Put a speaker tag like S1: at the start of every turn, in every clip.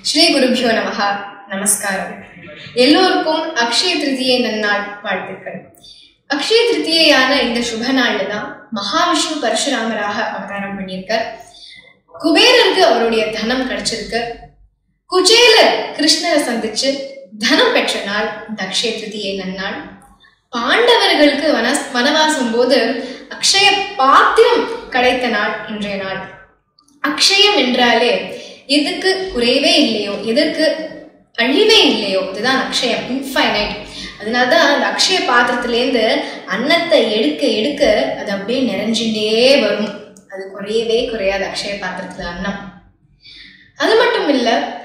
S1: ஸ்ரீ குருபியோ நமகா நமஸ்காரம் எல்லோருக்கும் அக்ஷய திருதியை நன்னாள் வாழ்த்துக்கள் அக்ஷய திருதியையான இந்த சுப நாள்ல தான் மகாவிஷ்ணு பரசுராமராக அவதாரம் பண்ணியிருக்கார் குபேரருக்கு அவருடைய தனம் கிடைச்சிருக்கு குஜேலர் கிருஷ்ணரை சந்திச்சு தனம் பெற்ற நாள் இந்த அக்ஷய திருதியை நன்னாள் பாண்டவர்களுக்கு வன வனவாசம் போது அக்ஷய பாத்திரம் கிடைத்த நாள் இன்றைய நாள் அக்ஷயம் என்றாலே எதுக்கு குறைவே இல்லையோ எதற்கு அழிவே இல்லையோ இதுதான் அக்ஷயம் இன்ஃபைனைட் அதனாலதான் அந்த அக்ஷய பாத்திரத்திலேருந்து அன்னத்தை எடுக்க எடுக்க அது அப்படியே நிறைஞ்சுட்டே வரும் அது குறையவே குறையாது அக்ஷய பாத்திரத்துல அன்னம் அது மட்டும் இல்ல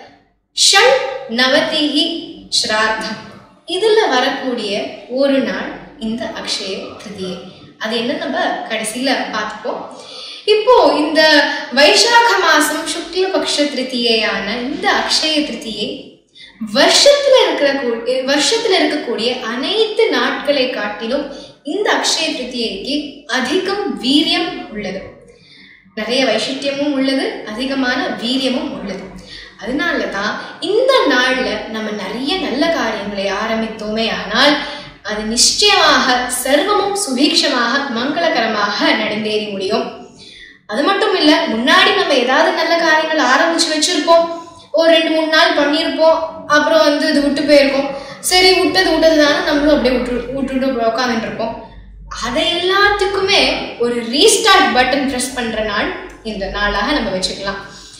S1: ஷண் நவதிகி ஸ்ராத்தம் இதுல வரக்கூடிய ஒரு நாள் இந்த அக்ஷய திருதியை அது என்ன நம்ம கடைசியில பார்த்துப்போம் இப்போ இந்த வைசாக மாசம் சுக்ல பக்ஷ திருத்தியையான இந்த அக்ஷய திருத்தியை வருஷத்துல இருக்கிற கூ- வருஷத்துல இருக்கக்கூடிய அனைத்து நாட்களை காட்டிலும் இந்த அக்ஷய திருத்தியைக்கு அதிகம் வீரியம் உள்ளது நிறைய வைசிஷ்டியமும் உள்ளது அதிகமான வீரியமும் உள்ளது அதனால தான் இந்த நாள்ல நம்ம நிறைய நல்ல காரியங்களை ஆரம்பித்தோமே ஆனால் அது நிச்சயமாக சர்வமும் சுபீக்ஷமாக மங்களகரமாக நடந்தேறி முடியும் அது மட்டும் இல்ல முன்னாடி நம்ம ஏதாவது நல்ல காரியங்கள் ஆரம்பிச்சு வச்சிருப்போம் ஒரு ரெண்டு மூணு நாள் பண்ணியிருப்போம் அப்புறம் வந்து இது விட்டு போயிருக்கோம் சரி விட்டது விட்டது தானே நம்மளும் அப்படியே விட்டு விட்டுட்டு உட்காந்துட்டு இருப்போம் அதை எல்லாத்துக்குமே ஒரு ரீஸ்டார்ட் பட்டன் ப்ரெஸ் பண்ற நாள் இந்த நாளாக நம்ம வச்சுக்கலாம்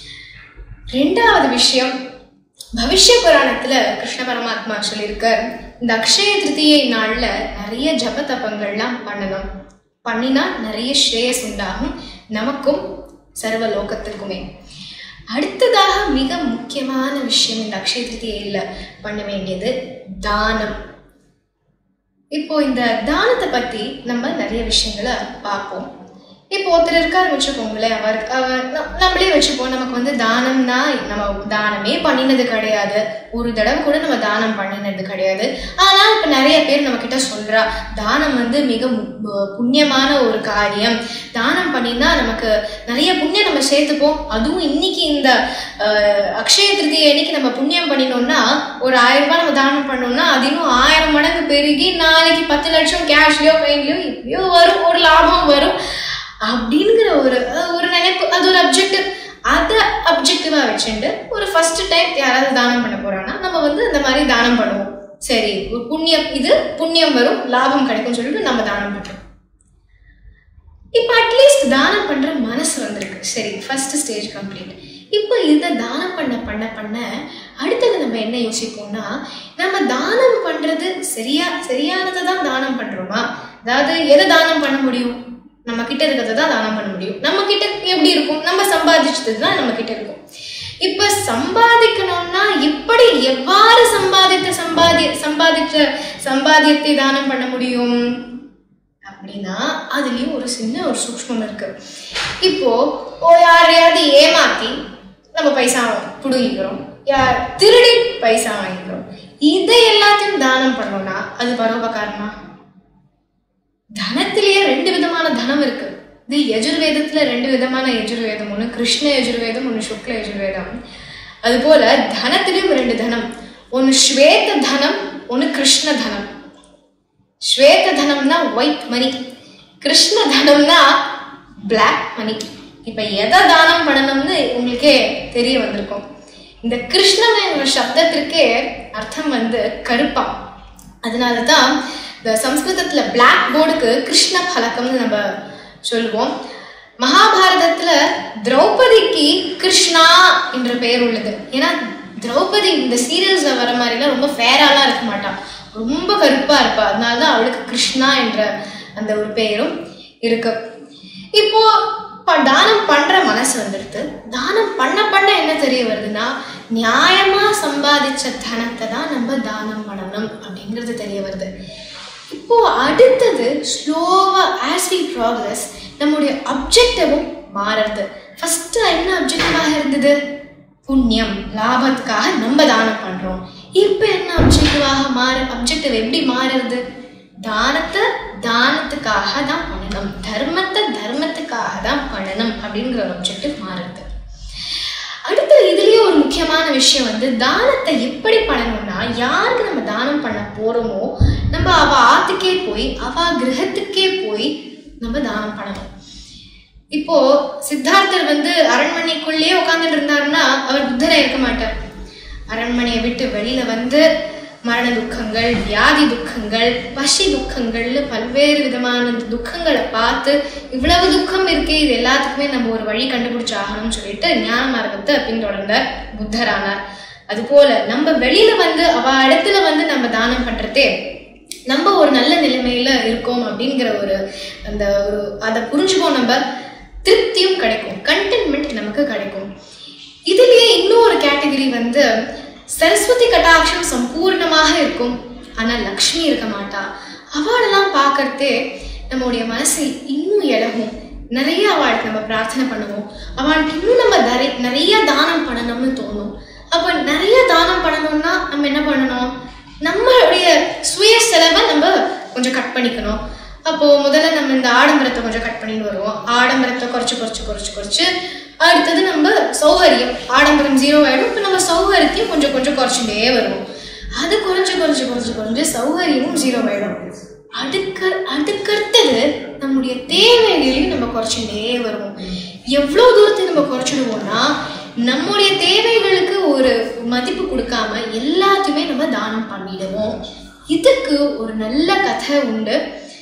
S1: ரெண்டாவது விஷயம் பவிஷ்ய புராணத்துல கிருஷ்ண பரமாத்மா சொல்லியிருக்கார் இந்த அக்ஷய திருதியை நாள்ல நிறைய ஜப தபங்கள்லாம் பண்ணணும் பண்ணினா நிறைய ஸ்ரேயஸ் உண்டாகும் நமக்கும் சர்வ லோகத்துக்குமே அடுத்ததாக மிக முக்கியமான விஷயம் இந்த அக்ஷய திருதியில பண்ண வேண்டியது தானம் இப்போ இந்த தானத்தை பத்தி நம்ம நிறைய விஷயங்களை பார்ப்போம் இப்போ ஒருத்தர் இருக்காரு வச்சுக்கோங்களேன் அவர் அவர் ந- நம்மளே வச்சுப்போம் நமக்கு வந்து தானம்னா நம்ம தானமே பண்ணினது கிடையாது ஒரு தடவை கூட நம்ம தானம் பண்ணினது கிடையாது ஆனா இப்ப நிறைய பேர் நம்ம கிட்ட சொல்றா தானம் வந்து மிக மு- பு- புண்ணியமான ஒரு காரியம் தானம் பண்ணினா நமக்கு நிறைய புண்ணியம் நம்ம சேர்த்துப்போம் அதுவும் இன்னைக்கு இந்த அஹ், அக்ஷய திருதியை அன்னைக்கு நம்ம புண்ணியம் பண்ணினோம்னா ஒரு ஆயிரம் ரூபாய் நம்ம தானம் பண்ணோம்னா அது இன்னும் ஆயிரம் மடங்கு பெருகி நாளைக்கு பத்து லட்சம் கேஷ்லயோ கையிலயோ இப்படியோ வரும் ஒரு லாபம் வரும் அப்படிங்கிற ஒரு அஹ், ஒரு நினைப்பு அது ஒரு அப்ஜெக்டிவ் அதை அப்ஜெக்டிவா வச்சுட்டு ஒரு ஃபர்ஸ்ட் டைம் யாராவது தானம் பண்ண போறாங்கன்னா நம்ம வந்து இந்த மாதிரி தானம் பண்ணுவோம் சரி ஒரு புண்ணியம் இது புண்ணியம் வரும் லாபம் கிடைக்கும்னு சொல்லிட்டு நம்ம தானம் பண்றோம் இப்போ அட்லீஸ்ட் தானம் பண்ற மனசு வந்திருக்கு சரி ஃபர்ஸ்ட் ஸ்டேஜ் கம்ப்ளீட் இப்போ இதை தானம் பண்ண பண்ண பண்ண அடுத்தது நம்ம என்ன யோசிப்போம்னா நம்ம தானம் பண்றது சரியா சரியானதை தான் தானம் பண்றோமா அதாவது எதை தானம் பண்ண முடியும் நம்ம கிட்ட இருக்கிறத தான் தானம் பண்ண முடியும் நம்ம கிட்ட எப்படி இருக்கும் நம்ம சம்பாதிச்சது தான் நம்ம கிட்ட இருக்கும் இப்ப சம்பாதிக்கணும்னா இப்படி எவ்வாறு சம்பாதித்த சம்பாதி சம்பாதிச்ச சம்பாதியத்தை தானம் பண்ண முடியும் அப்படின்னா அதுலயும் ஒரு சின்ன ஒரு சூக்ஷ்மம் இருக்கு இப்போ ஓ யாரையாவது ஏமாத்தி நம்ம பைசா புடுங்கிக்கிறோம் யார் திருடி பைசா வாங்கிக்கிறோம் இதை எல்லாத்தையும் தானம் பண்ணோம்னா அது பரோபகாரமா தனத்திலேயே ரெண்டு விதமான தனம் இருக்கு இது யஜுர்வேதத்துல ரெண்டு விதமான யஜுர்வேதம் ஒன்று கிருஷ்ண யஜுர்வேதம் ஒன்று சுக்ல யஜுர்வேதம் அதுபோல தனத்திலையும் ரெண்டு தனம் ஒன்று ஸ்வேத தனம் ஒன்று கிருஷ்ண தனம் ஸ்வேத தனம்னா ஒயிட் மணி கிருஷ்ண தனம்னா பிளாக் மணி இப்ப எதை தானம் பண்ணணும்னு உங்களுக்கே தெரிய வந்திருக்கும் இந்த கிருஷ்ணன் என்ற சப்தத்திற்கே அர்த்தம் வந்து கருப்பா அதனால தான் இந்த சம்ஸ்கிருதத்துல பிளாக் போர்டுக்கு கிருஷ்ண பலகம்னு நம்ம சொல்லுவோம் மகாபாரதத்துல திரௌபதிக்கு கிருஷ்ணா என்ற பெயர் உள்ளது ஏன்னா திரௌபதி இந்த சீரியல்ஸ்ல வர மாதிரிலாம் ரொம்ப ஃபேராலாம் இருக்க மாட்டான் ரொம்ப கருப்பா இருப்பா அதனால தான் அவளுக்கு கிருஷ்ணா என்ற அந்த ஒரு பெயரும் இருக்கு இப்போ ப- தானம் பண்ற மனசு வந்துடுது தானம் பண்ண பண்ண என்ன தெரிய வருதுன்னா நியாயமா சம்பாதிச்ச தனத்தை தான் நம்ம தானம் பண்ணணும் அப்படிங்கிறது தெரிய வருது இப்போ அடுத்தது ஸ்லோவா ஆஸ் வி ப்ராக்ரஸ் நம்முடைய அப்ஜெக்டிவும் மாறுறது ஃபர்ஸ்ட் என்ன அப்ஜெக்டிவாக இருந்தது புண்ணியம் லாபத்துக்காக நம்ம தானம் பண்றோம் இப்போ என்ன அப்ஜெக்டிவாக மாறு அப்ஜெக்டிவ் எப்படி மாறுறது தானத்தை தானத்துக்காக தான் பண்ணணும் தர்மத்தை தர்மத்துக்காக தான் பண்ணணும் அப்படிங்கிற ஒரு அப்ஜெக்டிவ் மாறுது அடுத்து இதுலயே ஒரு முக்கியமான விஷயம் வந்து தானத்தை எப்படி பண்ணணும்னா யாருக்கு நம்ம தானம் பண்ண போறோமோ நம்ம அவ ஆத்துக்கே போய் அவ கிரகத்துக்கே போய் நம்ம தானம் பண்ணணும் இப்போ சித்தார்த்தர் வந்து அரண்மனைக்குள்ளேயே உட்காந்துட்டு இருந்தாருன்னா அவர் புத்தரா இருக்க மாட்டார் அரண்மனையை விட்டு வெளியில வந்து மரண துக்கங்கள் வியாதி துக்கங்கள் பசி துக்கங்கள்னு பல்வேறு விதமான துக்கங்களை பார்த்து இவ்வளவு துக்கம் இருக்கே இது எல்லாத்துக்குமே நம்ம ஒரு வழி கண்டுபிடிச்சு ஆகணும்னு சொல்லிட்டு ஞான மார்க்கத்தை பின்தொடர்ந்த புத்தரானார் அது போல நம்ம வெளியில வந்து அவ இடத்துல வந்து நம்ம தானம் பண்றதே நம்ம ஒரு நல்ல நிலைமையில இருக்கோம் அப்படிங்கிற ஒரு அந்த ஒரு அதை புரிஞ்சுப்போம் நம்ம திருப்தியும் கிடைக்கும் கண்டென்ட்மெண்ட் நமக்கு கிடைக்கும் இதுலயே இன்னொரு கேட்டகரி வந்து சரஸ்வதி கட்டாட்சம் சம்பூர்ணமாக இருக்கும் ஆனா லக்ஷ்மி இருக்க மாட்டா அவளெல்லாம் பார்க்கறதே நம்முடைய மனசு இன்னும் இழகும் நிறைய அவளுக்கு நம்ம பிரார்த்தனை பண்ணுவோம் அவளுக்கு இன்னும் நம்ம நிறைய நிறைய தானம் பண்ணணும்னு தோணும் அப்போ நிறைய தானம் பண்ணணும்னா நம்ம என்ன பண்ணணும் நம்மளுடைய சுய செலவை நம்ம கொஞ்சம் கட் பண்ணிக்கணும் அப்போ முதல்ல நம்ம இந்த ஆடம்பரத்தை கொஞ்சம் கட் பண்ணிட்டு வருவோம் ஆடம்பரத்தை குறைச்சு குறைச்சு குறைச்சு குறைச்சு அடுத்தது நம்ம சௌகரியம் ஆடம்பரம் ஜீரோ ஆயிடும் இப்போ நம்ம சௌகரியத்தையும் கொஞ்சம் கொஞ்சம் குறைச்சுட்டே வருவோம் அது குறைஞ்சு குறைஞ்சு குறைஞ்சு குறைஞ்சு சௌகரியமும் ஜீரோ ஆயிடும் அடுக்க அடுக்கடுத்தது நம்முடைய தேவைகளையும் நம்ம குறைச்சுட்டே வருவோம் எவ்வளோ தூரத்தை நம்ம குறைச்சிடுவோம்னா நம்முடைய தேவைகளுக்கு ஒரு மதிப்பு கொடுக்காம எல்லாத்தையுமே நம்ம தானம் பண்ணிடுவோம் இதுக்கு ஒரு நல்ல கதை உண்டு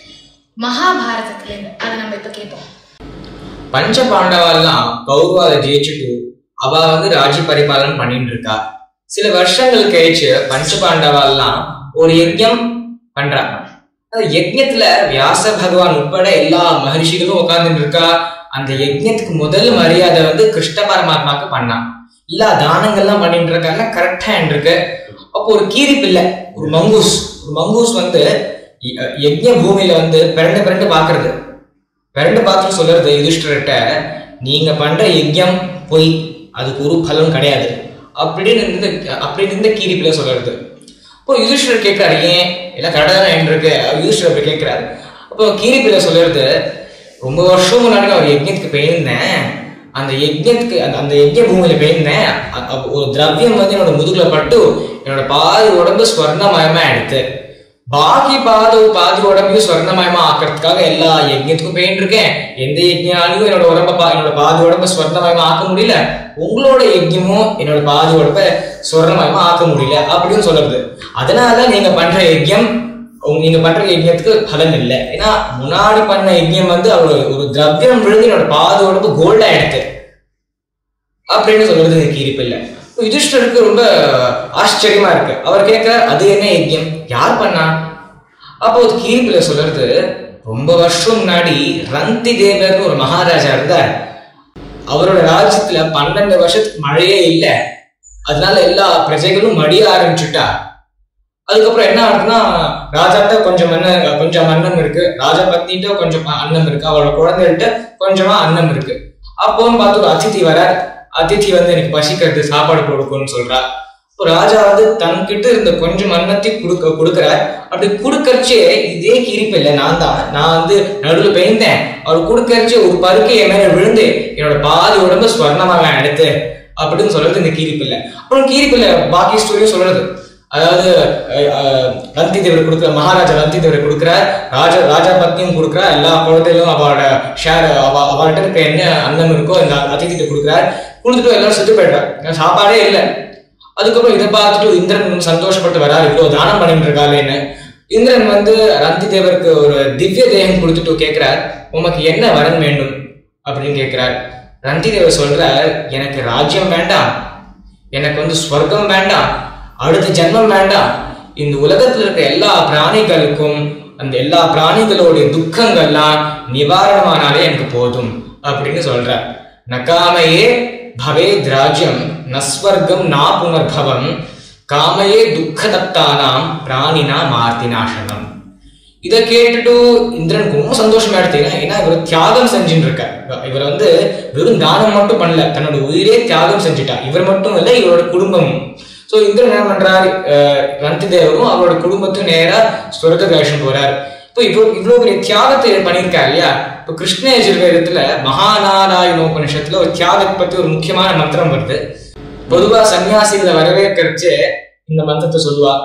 S1: மகாபாரதத்துல அதை நம்ம இப்ப கேட்போம்
S2: பஞ்ச பாண்டவாலாம் கௌரவால ஜெயிச்சுட்டு அவ வந்து ராஜ்ய பரிபாலனம் பண்ணிட்டு இருக்கா சில வருஷங்கள் கழிச்சு பஞ்ச பாண்டவாலாம் ஒரு யஜ்யம் பண்றாங்க அந்த யஜ்யத்துல வியாச பகவான் உட்பட எல்லா மகர்ஷிகளும் உட்கார்ந்துட்டு இருக்கா அந்த யஜ்யத்துக்கு முதல் மரியாதை வந்து கிருஷ்ண பரமாத்மாக்கு பண்ணான் எல்லா தானங்கள்லாம் பண்ணிட்டு இருக்காங்க கரெக்டா இருக்கு அப்போ ஒரு கீரி பிள்ளை ஒரு மங்கூஸ் ஒரு மங்கூஸ் வந்து ய- யஜ்ய பூமியில வந்து பிறண்டு பிறண்டு பாக்குறது பிறண்டு பார்த்து சொல்றது யுதிஷ்டர்கிட்ட நீங்க பண்ற யஜ்யம் பொய் அதுக்கு ஒரு பலன் கிடையாது அப்படின்னு இருந்து அப்படின்னு இந்த கீரி பிள்ளை சொல்றது இப்போ யுதிஷ்டர் கேட்கிறாரு ஏன் எல்லாம் கரெக்டாக தானே இருக்கு அவர் யுதிஷ்டர் அப்படி கேட்கிறாரு அப்போ கீரி பிள்ளை சொல்றது ரொம்ப வருஷம் முன்னாடி நான் ஒரு யஜ்யத்துக்கு போயிருந்தேன் அந்த யஜ்யத்துக்கு அந்த அந்த யஜ்ய பூமியில போயிருந்தேன் அ- அப்ப ஒரு திரவியம் வந்து என்னோட முதுகுல பட்டு என்னோட பாதி உடம்பு ஸ்வர்ணமயமா எடுத்து பாக்கி பாதி பாதி உடம்பையும் ஸ்வர்ணமயமா ஆக்கிறதுக்காக எல்லா யஜ்யத்துக்கும் போயிட்டு இருக்கேன் எந்த யஜ்யாலையும் என்னோட உடம்ப பா- என்னோட பாதி உடம்ப ஸ்வர்ணமயமா ஆக்க முடியல உங்களோட யஜ்யமும் என்னோட பாதி உடம்ப ஸ்வர்ணமயமா ஆக்க முடியல அப்படின்னு சொல்றது அதனால நீங்க பண்ற யஜ்யம் உங்க- நீங்க பண்ற யஜ்யத்துக்கு பலன் இல்லை ஏன்னா முன்னாடி பண்ண யஜ்யம் வந்து அவர் ஒரு திரவியம் விழுந்து என்னோட பாதி உடம்பு கோல்டா எடுத்து அப்படின்னு சொல்றது இந்த கீரிப்பில்லை யுதிஷ்டருக்கு ரொம்ப ஆச்சரியமா இருக்கு அவர் கேட்க அது என்ன யஜ்யம் யார் பண்ணா அப்போ ஒரு கீரிப்பிள்ளை சொல்றது ரொம்ப வருஷம் முன்னாடி ரந்தி தேவர்னு ஒரு மகாராஜா இருந்தார் அவரோட ராஜ்யத்துல பன்னெண்டு வருஷத்துக்கு மழையே இல்லை அதனால எல்லா பிரஜைகளும் மடிய ஆரம்பிச்சுட்டா அதுக்கப்புறம் என்ன ஆகுதுன்னா ராஜாட்ட கொஞ்சம் மன்ன கொஞ்சம் அன்னம் இருக்கு ராஜா பத்னிட்ட கொஞ்சம் அன்னம் இருக்கு அவளோட குழந்தைகிட்ட கொஞ்சமா அன்னம் இருக்கு அப்போன்னு பார்த்து ஒரு அதிதி வர அதிதி வந்து எனக்கு பசிக்கிறது சாப்பாடு கொடுக்கும்னு சொல்றா இப்போ ராஜா வந்து தன்கிட்ட இருந்த கொஞ்சம் அன்னத்தை கொடுக்க கொடுக்குறார் அப்படி கொடுக்கறச்சே இதே கிரிப்பில்லை நான் தான் நான் வந்து நடுவில் பெய்ந்தேன் அவர் கொடுக்கறச்சே ஒரு பருக்கை என் மேல விழுந்து என்னோட பாதி உடம்பு ஸ்வர்ணமாக எடுத்து அப்படின்னு சொல்றது இந்த கீரிப்பில்லை அப்புறம் கீரிப்பில்லை பாக்கி ஸ்டோரியும் சொல்றது அதாவது அஹ், அஹ், ரந்தி தேவர் கொடுக்குற மகாராஜா ரந்தி தேவர் கொடுக்குறார் ராஜா ராஜா பத்னியும் கொடுக்குறார் எல்லா குழந்தைகளும் அவளோட ஷேர் அவ அவள்கிட்ட இருக்க என்ன அன்னம் இருக்கோ இந்த அதிதிட்ட கொடுக்குறார் கொடுத்துட்டு எல்லாரும் செத்து போயிடுறார் ஏன்னா சாப்பாடே இல்லை அதுக்கப்புறம் இதை பார்த்துட்டு இந்திரன் ரொம்ப சந்தோஷப்பட்டு வராரு இவ்வளவு தானம் பண்ணிட்டு இருக்காளேன்னு இந்திரன் வந்து ரந்தி தேவருக்கு ஒரு திவ்ய தேகம் கொடுத்துட்டு கேட்கிறார் உமக்கு என்ன வரன் வேண்டும் அப்படின்னு கேட்கிறார் ரந்தி தேவர் சொல்றார் எனக்கு ராஜ்யம் வேண்டாம் எனக்கு வந்து ஸ்வர்க்கம் வேண்டாம் அடுத்த ஜென்மம் வேண்டாம் இந்த உலகத்துல இருக்க எல்லா பிராணிகளுக்கும் அந்த எல்லா பிராணிகளுடைய துக்கங்கள்லாம் நிவாரணமானாலே எனக்கு போதும் அப்படின்னு சொல்றார் நகாமையே பவேத் ராஜ்யம் நஸ்வர்க்கம் நா புனர்பவம் காமையே துக்கதப்தானாம் பிராணினா மார்த்தினாசனம் இதை கேட்டுட்டு இந்திரனுக்கு ரொம்ப சந்தோஷமா எடுத்தீங்க ஏன்னா இவர் தியாகம் செஞ்சுட்டு இருக்கார் இவர் வந்து வெறும் தானம் மட்டும் பண்ணல தன்னோட உயிரே தியாகம் செஞ்சுட்டா இவர் மட்டும் இல்லை இவரோட குடும்பமும் ஸோ இந்திரன் என்ன பண்றாரு அஹ், ரந்தி தேவரும் அவரோட குடும்பத்தையும் நேரா சொர்க்க கழிச்சுட்டு போறார் இப்போ இவ்வளோ இவ்வளோ பெரிய தியாகத்தை பண்ணியிருக்காரு இல்லையா இப்போ கிருஷ்ண யஜுர்வேதத்துல மகாநாராயணோபனிஷத்துல ஒரு தியாகத்தை பத்தி ஒரு முக்கியமான மந்திரம் வருது பொதுவா சன்னியாசிகளை வரவேற்கிறச்சு இந்த மந்திரத்தை சொல்லுவா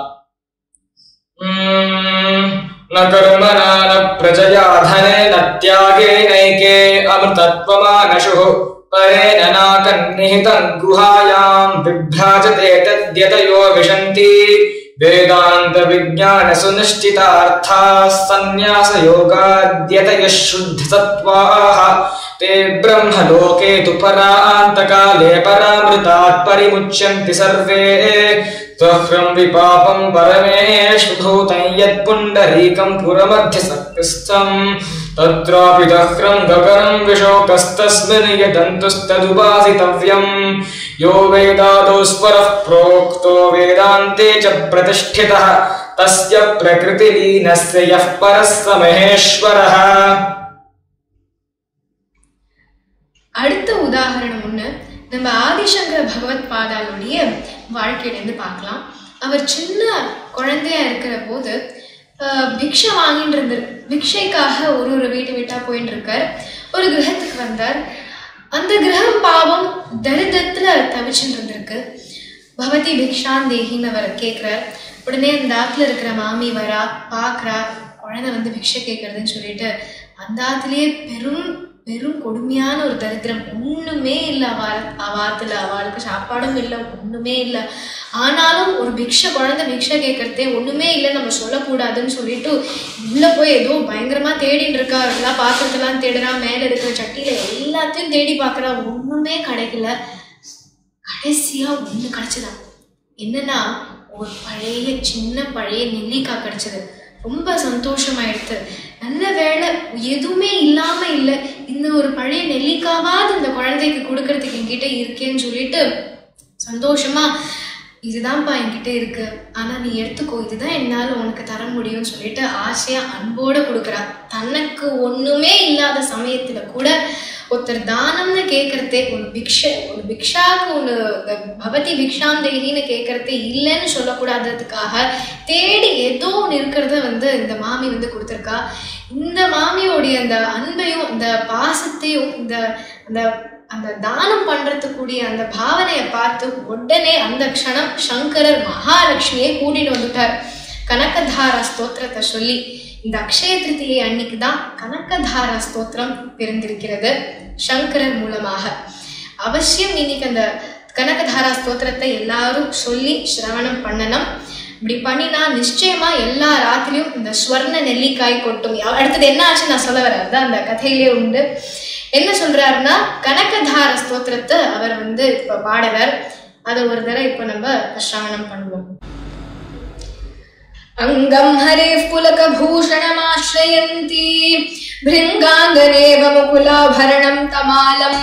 S2: உம், ந கர்மணா ந பிரஜயா தனே ந தியாகே நைகே அமிர்தத்வமானஷு பரேன நாகன்னிஹிதம் குஹாயாம் விப்ராஜதே தத்யதயோ விஷந்தி வேதாந்த விஜான சுனிஷ்டிதார்த்தா சந்நியாச யோகாத்யதய शुद्ध सत्त्वाः ते ब्रह्मलोके तु परान्तकाले परामृतात् परिमुच्यन्ति सर्वे त्वह्रं विपापं परमेष्वभूतं यत्पुण्डरीकं पुरमध्यसक्तिस्थम् तत्रापि दह्रं गगनं विशोकस्तस्मिन् यदन्तुस्तदुपासितव्यम् यो वेदादौ स्वरः प्रोक्तो वेदान्ते च प्रतिष्ठितः तस्य प्रकृतिलीनस्य यः परः स महेश्वरः
S1: அடுத்த உதாரணம் ஒண்ணு நம்ம ஆதிசங்கர பகவத் பாதாளுடைய வாழ்க்கையிலேருந்து பார்க்கலாம் அவர் சின்ன குழந்தையா இருக்கிற போது ஆஹ், பிக்ஷை வாங்கிட்டு இருந்து பிக்ஷைக்காக ஒரு ஒரு வீட்டு வீட்டா போயிட்டு இருக்கார் ஒரு கிரகத்துக்கு வந்தார் அந்த கிரகம் பாவம் தரித்திரத்துல தவிச்சுட்டு இருந்திருக்கு பவதி பிக்ஷான் தேகின்னு அவர் கேட்குறார் உடனே அந்த ஆத்துல இருக்கிற மாமி வரா பார்க்கறா குழந்தை வந்து பிக்ஷை கேட்கறதுன்னு சொல்லிட்டு அந்த ஆத்துலயே பெரும் பெரும் கொடுமையான ஒரு தரித்திரம் ஒண்ணுமே இல்லை அவ அவாத்துல அவளுக்கு சாப்பாடும் இல்லை ஒண்ணுமே இல்லை ஆனாலும் ஒரு பிக்ஷை குழந்தை பிக்ஷை கேட்கறதே ஒண்ணுமே இல்லை நம்ம சொல்லக்கூடாதுன்னு சொல்லிட்டு உள்ள போய் ஏதோ பயங்கரமா தேடிட்டு இருக்கா எல்லாம் பாத்திரத்தெல்லாம் தேடுறா மேல இருக்கிற சட்டியில எல்லாத்தையும் தேடி பார்க்கறா ஒண்ணுமே கிடைக்கல கடைசியா ஒண்ணு கிடைச்சதா என்னன்னா ஒரு பழைய சின்ன பழைய நெல்லிக்காய் கிடைச்சது ரொம்ப சந்தோஷமாயிடுத்து நல்ல வேளை எதுவுமே இல்லாம இல்லை இந்த ஒரு பழைய நெல்லிக்காவாவது இந்த குழந்தைக்கு கொடுக்கறதுக்கு என்கிட்ட இருக்கேன்னு சொல்லிட்டு சந்தோஷமா இதுதான்ப்பா என்கிட்ட இருக்கு ஆனா நீ எடுத்துக்கோ இதுதான் என்னால உனக்கு தர முடியும்னு சொல்லிட்டு ஆசையா அன்போட கொடுக்குறா தனக்கு ஒண்ணுமே இல்லாத சமயத்துல கூட ஒருத்தர் தானம்னு கேட்கறதே ஒரு பிக்ஷை ஒரு பிக்ஷாக்கு ஒன்று பவதி பிக்ஷாம் தேகின்னு கேட்கறதே இல்லைன்னு சொல்லக்கூடாததுக்காக தேடி ஏதோ ஒன்று இருக்கிறத வந்து இந்த மாமி வந்து கொடுத்துருக்கா இந்த மாமியோடைய அந்த அன்பையும் அந்த பாசத்தையும் இந்த அந்த அந்த தானம் பண்றதுக்கூடிய அந்த பாவனையை பார்த்து உடனே அந்த க்ஷணம் சங்கரர் மகாலட்சுமியை கூட்டிட்டு வந்துட்டார் கனகதாரா ஸ்தோத்திரத்தை சொல்லி இந்த அக்ஷய திருத்தியை அன்னைக்கு தான் கனகதாரா ஸ்தோத்திரம் பிறந்திருக்கிறது சங்கரர் மூலமாக அவசியம் இன்னைக்கு அந்த கனகதாரா ஸ்தோத்திரத்தை எல்லாரும் சொல்லி சிரவணம் பண்ணணும் இப்படி பண்ணினா நிச்சயமா எல்லா ராத்திரியும் இந்த ஸ்வர்ண நெல்லிக்காய் கொட்டும் யா- அடுத்தது என்ன ஆச்சு நான் சொல்ல வரேன் அதுதான் அந்த கதையிலே உண்டு என்ன சொல்றாருன்னா கனகதார ஸ்தோத்திரத்தை அவர் வந்து இப்ப பாடுறார் அதை ஒரு தடவை இப்ப நம்ம சிரவணம் பண்ணுவோம் अङ्गं हरेः पुलकभूषणमाश्रयन्ती भृङ्गाङ्गनेव मुकुलाभरणं तमालम्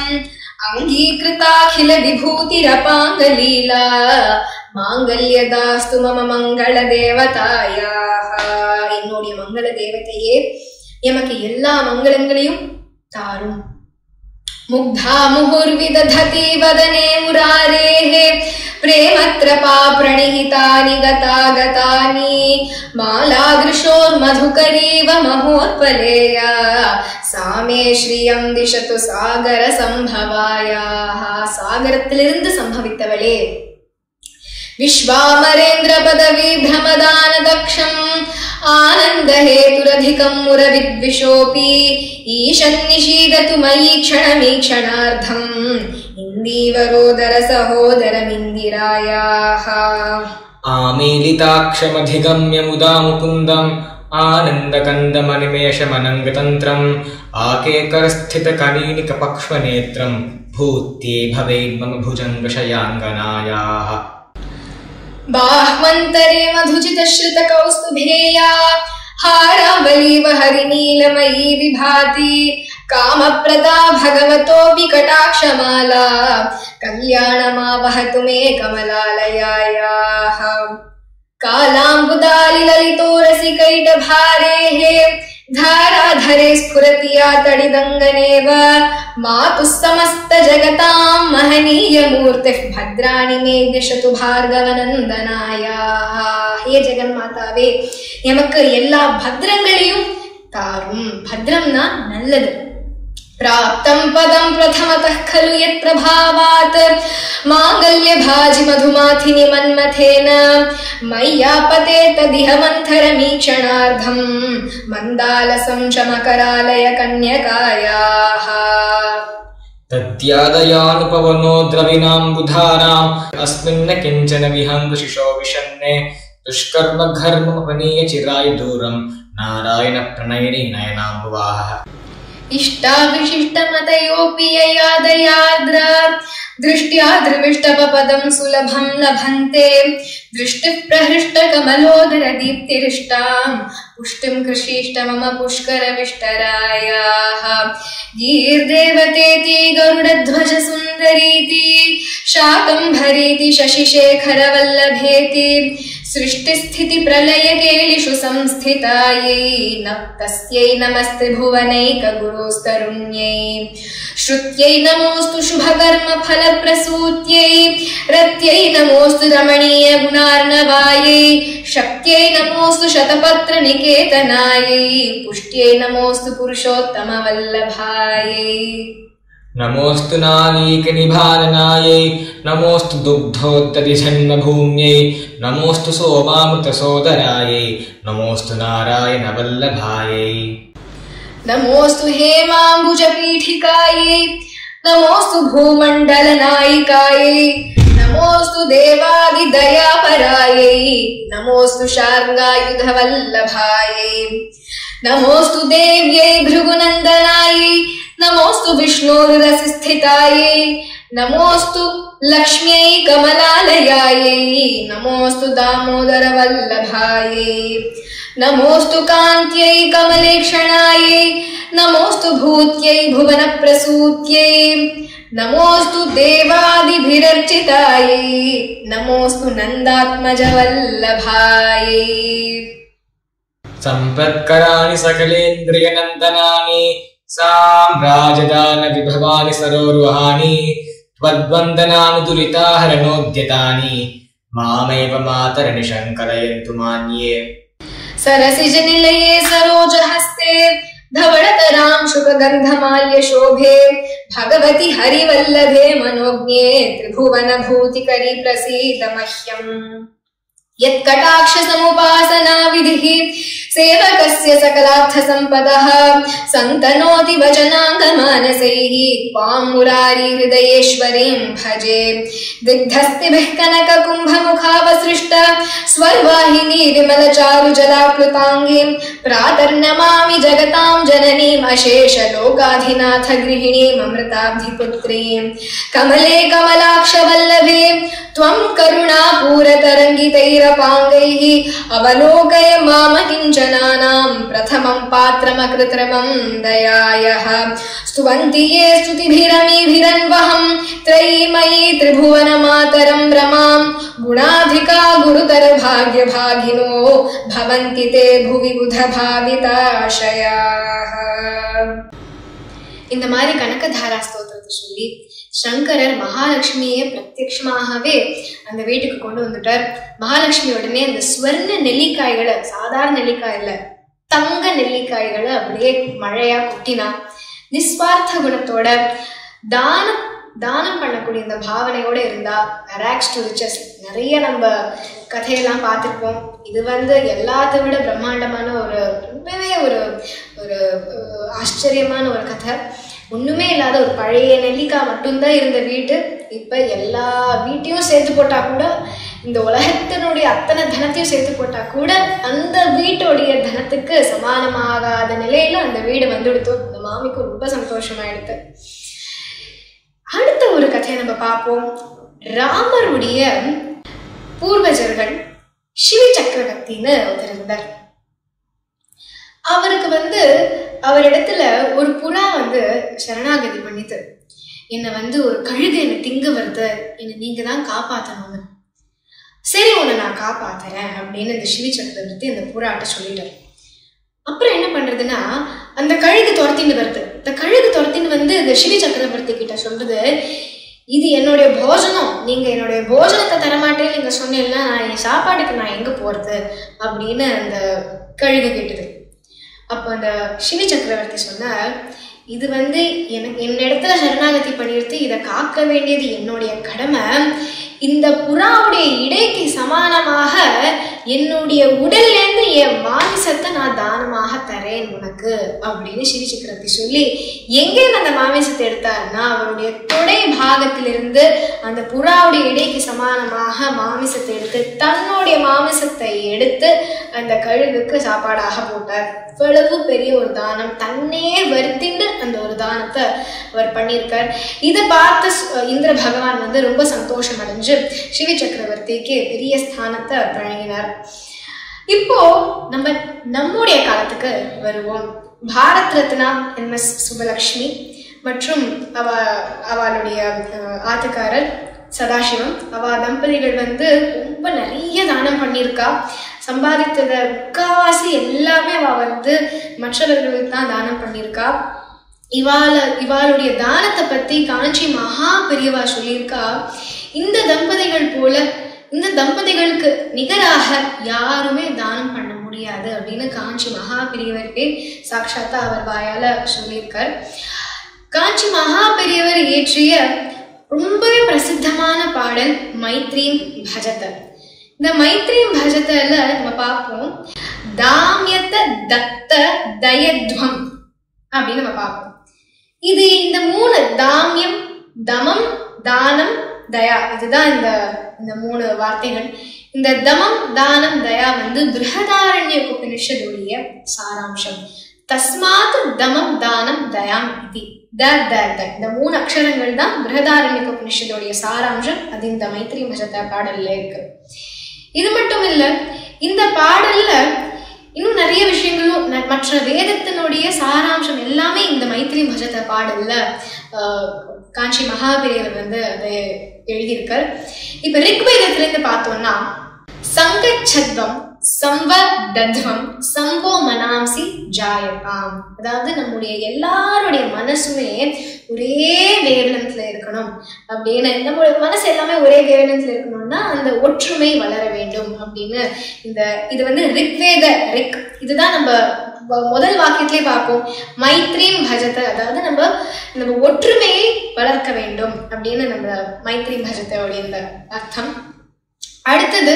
S1: अङ्गीकृताखिलविभूतिरपाङ्गलीला மாங்கல்யதாஸ்து மம மங்கள தேவதாயாக என்னுடைய மங்கள தேவதையே எமக்கு எல்லா மங்களங்களையும் தாரும் मुग्धा मुहुर्विदधति वदने मुरारेः प्रेमत्रपा प्रणिहितानि गतागतानि मालादृशोर्मधुकरीव महोत्पलेया सा मे श्रियं दिशतु சாகர சம்பவாயாः சாகரத்திலிருந்து சம்பவித்தவளே विश्वामरेन्द्र पदवी भ्रमदान दक्षम् आनन्द हेतुरधिकम् मुरविद्विषोऽपि ईशन्निषीदतु मयि क्षणमीक्षणार्थम् इन्दीवरोदर सहोदरमिन्दिरायाः
S2: आमीलिताक्षमधिगम्य मुदा मुकुन्दम् आनन्दकन्दमनिमेषमनङ्गतन्त्रम् आकेकरस्थितकनीनिकपक्ष्मनेत्रम् भूत्ये भवेन्मम भुजङ्गशयाङ्गनायाः
S1: बाह्वन्तरे मधुचितश्रितकौस्तुभेया हारावलीव हरिनीलमयी विभाति कामप्रदा भगवतोऽपि कटाक्षमाला कल्याणमावहतु मे कमलालयायाः कालाम्बुदालिललितोरसिकैटभारेः धाराधरे स्फुरति या तडिदङ्गनेव मातुः समस्तजगतां महनीयमूर्तिः भद्राणि मे दिशतु பார்கவநந்தனாயாக ஹே ஜெகன்மாதாவே எமக்கு எல்லா பத்ரங்களையும் தாரும் பத்ரம்னா நல்லது प्राप्तं पदं प्रथमतः खलु यत्प्रभावात् माङ्गल्यभाजि मधुमाथिनि मन्मथेन मय्यापते तदिह मन्थरमीक्षणार्धम् मन्दालसं च मकरालय कन्यकायाः
S2: तद्यादयानुपवनो द्रविणाम्बुधानाम् अस्मिन्न किञ्चन विहङ्गशिशो विशन्ने दुष्कर्म घर्मपनीय चिराय दूरम् नारायण प्रणयिनि नयनाम्बुवाहः
S1: इष्टाविशिष्टमतयोऽपि ययादयाद्र दृष्ट्या द्रविष्टपपदं सुलभं लभन्ते दृष्टिः प्रहृष्टकमलोदरदीप्तिरिष्टाम् पुष्टिं कृषीष्ट मम पुष्करविष्टरायाः गीर्देवतेति गरुडध्वज सुन्दरीति शाकम्भरीति शशिशेखरवल्लभेति सृष्टिस्थितिप्रलयकेलिषु संस्थितायै न तस्यै नमस्ते भुवनैकगुरोस्तरुण्यै श्रुत्यै नमोऽस्तु शुभकर्मफलप्रसूत्यै रत्यै नमोऽस्तु रमणीयगुणार्णवायै शक्त्यै नमोऽस्तु शतपत्रनिकेतनायै पुष्ट्यै नमोऽस्तु पुरुषोत्तमवल्लभायै
S2: नमोऽस्तु नालीकनिभाननायै नमोऽस्तु दुग्धोत्ततिजन्मभूम्यै नमोऽस्तु सोमामृतसोदरायै नमोऽस्तु नारायणवल्लभायै
S1: नमोऽस्तु हेमाम्बुजपीठिकायै नमोऽस्तु भूमण्डलनायिकायै नमोऽस्तु देवादिदयापरायै नमोऽस्तु शार्ङ्गायुधवल्लभायै नमोऽस्तु देव्यै भृगुनन्दनायै नमोऽस्तु विष्णोरुरसिस्थितायै नमोऽस्तु लक्ष्म्यै कमलालयायै नमोऽस्तु दामोदरवल्लभायै नमोऽस्तु कान्त्यै कमलेक्षणायै नमोऽस्तु भूत्यै भुवनप्रसूत्यै नमोऽस्तु देवादिभिरर्चितायै नमोऽस्तु नन्दात्मजवल्लभायै
S2: सम्पत्कराणि सकलेन्द्रियनन्दनानि साम्राजदानविभवानि सरोरुहाणि त्वद्वन्दनानि दुरिताहरणोद्यतानि मामेव मातरनि शङ्करयन्तु मान्ये
S1: सरसिजनिलये सरोजहस्ते धवळतरां शुकगन्धमाल्यशोभे भगवति हरिवल्लभे मनोज्ञे त्रिभुवनभूतिकरि प्रसीद मह्यम् यत्कटाक्षसमुपासनाविधिः सेवकस्य सकलार्थसम्पदः सन्तनोति वचनाङ्गमानसैः त्वां मुरारीहृदयेश्वरीं भजे दिग्धस्तिभिः कनककुम्भमुखावसृष्ट स्वर्वाहिनी विमलचारुजलाप्लुताङ्गीं प्रातर्नमामि जगतां जननीम् अशेषलोकाधिनाथ गृहिणीम् अमृताब्धिपुत्रीं कमले कमलाक्षवल्लभे त्वं करुणापूरतरङ्गितैरपाङ्गैः अवलोकय माम किञ्चनानां प्रथमं पात्रमकृत्रिमं दयायः स्तुवन्ति ये स्तुतिभिरमीभिरन्वहं त्रयीमयी त्रिभुवनमातरं रमां गुणाधिका गुरुतरभाग्यभागिनो भवन्ति ते भुवि बुधभाविताशयाः இந்த மாதிரி கனகதாரா ஸ்தோத்திரத்தை சொல்லி சங்கரர் மகாலட்சுமியை பிரத்யட்சமாகவே அந்த வீட்டுக்கு கொண்டு வந்துட்டார் மகாலட்சுமி உடனே அந்த ஸ்வர்ண நெல்லிக்காய்களை சாதாரண நெல்லிக்காய் இல்ல தங்க நெல்லிக்காய்களை அப்படியே மழையா கொட்டினா நிஸ்வார்த்த குணத்தோட தானம் தானம் பண்ணக்கூடிய இந்த பாவனையோட இருந்தா அராக்ஸ் டு ரிச்சஸ் நிறைய நம்ம கதையெல்லாம் பார்த்துருப்போம் இது வந்து எல்லாத்தை விட பிரம்மாண்டமான ஒரு ரொம்பவே ஒரு ஒரு அஹ், ஆச்சரியமான ஒரு கதை ஒண்ணுமே இல்லாத ஒரு பழைய நெல்லிக்காய் மட்டும்தான் இருந்த வீடு இப்ப எல்லா வீட்டையும் சேர்த்து போட்டா கூட இந்த உலகத்தினுடைய அத்தனை தனத்தையும் சேர்த்து போட்டா கூட அந்த வீட்டுடைய தனத்துக்கு சமானமாகாத நிலையில அந்த வீடு வந்துடுத்து அந்த மாமிக்கு ரொம்ப சந்தோஷமாயிடுது அடுத்த ஒரு கதையை நம்ம பார்ப்போம் ராமருடைய பூர்வஜர்கள் சிவ சக்கரவர்த்தின்னு ஒருத்தர் இருந்தார் அவருக்கு வந்து அவரிடத்துல ஒரு புறா வந்து சரணாகதி பண்ணிது என்னை வந்து ஒரு கழுகு என்னை திங்க வருது என்னை நீங்க தான் காப்பாத்தணும்னு சரி உன்னை நான் காப்பாத்துறேன் அப்படின்னு இந்த சிவி சக்கரவர்த்தி அந்த புறாட்ட சொல்லிட்டார் அப்புறம் என்ன பண்றதுன்னா அந்த கழுகு துரத்தின்னு வருது இந்த கழுகு துரத்தின்னு வந்து இந்த சிவி சக்கரவர்த்தி கிட்ட சொல்றது இது என்னுடைய போஜனம் நீங்க என்னுடைய போஜனத்தை தரமாட்டேன்னு நீங்க சொன்னீங்கன்னா நான் என் சாப்பாட்டுக்கு நான் எங்க போறது அப்படின்னு அந்த கழுகு கேட்டது அப்போ அந்த சிவி சக்கரவர்த்தி சொன்னார் இது வந்து எனக்கு என்னிடத்துல சரணாகதி பண்ணிடுத்து இதை காக்க வேண்டியது என்னுடைய கடமை இந்த புறாவுடைய இடைக்கு சமானமாக என்னுடைய உடல்லேருந்து என் மாமிசத்தை நான் தானமாக தரேன் உனக்கு அப்படின்னு ஸ்ரீ சக்கரவர்த்தி சொல்லி எங்கேருந்து அந்த மாமிசத்தை எடுத்தாருன்னா அவருடைய தொடை பாகத்திலிருந்து அந்த புறாவுடைய இடைக்கு சமானமாக மாமிசத்தை எடுத்து தன்னுடைய மாமிசத்தை எடுத்து அந்த கழுகுக்கு சாப்பாடாக போட்டார் இவ்வளவு பெரிய ஒரு தானம் தன்னே வருத்திண்டு அந்த ஒரு தானத்தை அவர் பண்ணியிருக்கார் இதை பார்த்த சு- இந்திர பகவான் வந்து ரொம்ப சந்தோஷம் அடைஞ்சு சிவ சக்கரவர்த்திக்கு பெரிய ஸ்தானத்தை வழங்கினார் இப்போ நம்ம நம்முடைய காலத்துக்கு வருவோம் பாரத் ரத்னா எம் எஸ் சுபலக்ஷ்மி மற்றும் அவ அவளுடைய அஹ், ஆத்துக்காரர் சதாசிவம் அவ தம்பதிகள் வந்து ரொம்ப நிறைய தானம் பண்ணியிருக்கா சம்பாதித்தத முக்காவாசி எல்லாமே அவ வந்து மற்றவர்களுக்கு தான் தானம் பண்ணியிருக்கா இவாள இவாளுடைய தானத்தை பத்தி காஞ்சி மகா பெரியவா சொல்லியிருக்கா இந்த தம்பதிகள் போல இந்த தம்பதிகளுக்கு நிகராக யாருமே தானம் பண்ண முடியாது அப்படின்னு காஞ்சி மகா பெரியவர்களே சாட்சாத்தா அவர் வாயால சொல்லியிருக்கார் காஞ்சி மகா பெரியவர் இயற்றிய ரொம்பவே பிரசித்தமான பாடல் மைத்ரீம் பஜத இந்த மைத்ரீம் பஜத்துல நம்ம பார்ப்போம் தாமியத்த தத்த தயத்வம் அப்படின்னு நம்ம பார்ப்போம் இது இந்த மூணு தாமியம் தமம் தானம் தயா இதுதான் இந்த இந்த மூணு வார்த்தைகள் இந்த தமம் தானம் தயா வந்து பிருகதாரண்ய உபனிஷதுடைய சாராம்சம் தஸ்மாத் தமம் தானம் தயாம் இது த த த இந்த மூணு அக்ஷரங்கள் தான் பிருகதாரண்ய உபனிஷதுடைய சாராம்சம் அது இந்த மைத்ரி மஜத பாடல்ல இருக்கு இது மட்டும் இல்ல இந்த பாடல்ல இன்னும் நிறைய விஷயங்களும் ந- மற்ற வேதத்தினுடைய சாராம்சம் எல்லாமே இந்த மைத்திரி பஜத பாடல்ல ஆஹ், காஞ்சி மகாபெரியவர் வந்து அதை எழுதியிருக்கார் இப்ப ரிக்வேதத்துல இருந்து பார்த்தோம்னா சங்கச்சத்வம் சம்பதத்வம் சம்போ மனாம்சி ஜாயகாம் அதாவது நம்முடைய எல்லாருடைய மனசுமே ஒரே வேவலன்ஸ்ல இருக்கணும் அப்படின்னு நம்மளுடைய மனசு எல்லாமே ஒரே வேவலன்ஸ்ல இருக்கணும்னா அந்த ஒற்றுமை வளர வேண்டும் அப்படின்னு இந்த இது வந்து ரிக்வேத ரிக் இதுதான் நம்ம வ- முதல் வாக்கியத்திலே பார்ப்போம் மைத்ரீம் பஜத்தை அதாவது நம்ம நம்ம ஒற்றுமையை வளர்க்க வேண்டும் அப்படின்னு நம்ம மைத்ரீம் பஜத்தையோடைய இந்த அர்த்தம் அடுத்தது